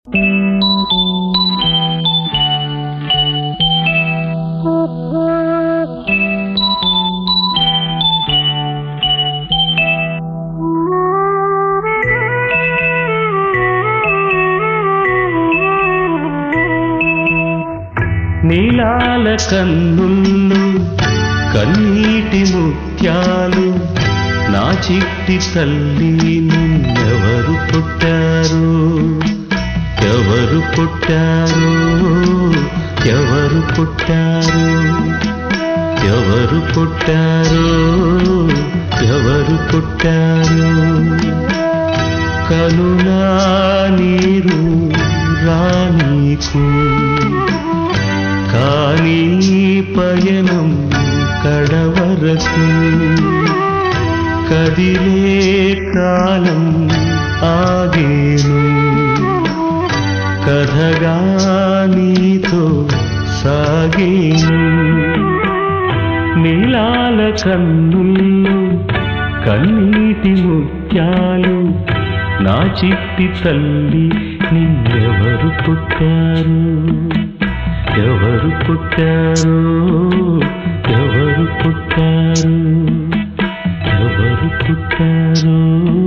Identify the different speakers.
Speaker 1: నీలాల కన్నుల్లో కన్నీటి ముత్యాలు నా చిట్టి తల్లి నిన్నెవరు పుట్టారు ఎవరు పుట్టారు ఎవరు పుట్టారు ఎవరు పుట్టారు ఎవరు పుట్టారు కనులా నీరు రానీకు కానీ పయనం కడవరకు కదిలే కాలం ఆగేను కథగా నీతో సాగేను నీలాల కన్నుల్లో కన్నీటి ముత్యాలు నా చిట్టి తల్లి నిన్నెవరు పుట్టారు ఎవరు పుట్టారు ఎవరు పుట్టారు ఎవరు పుట్టారు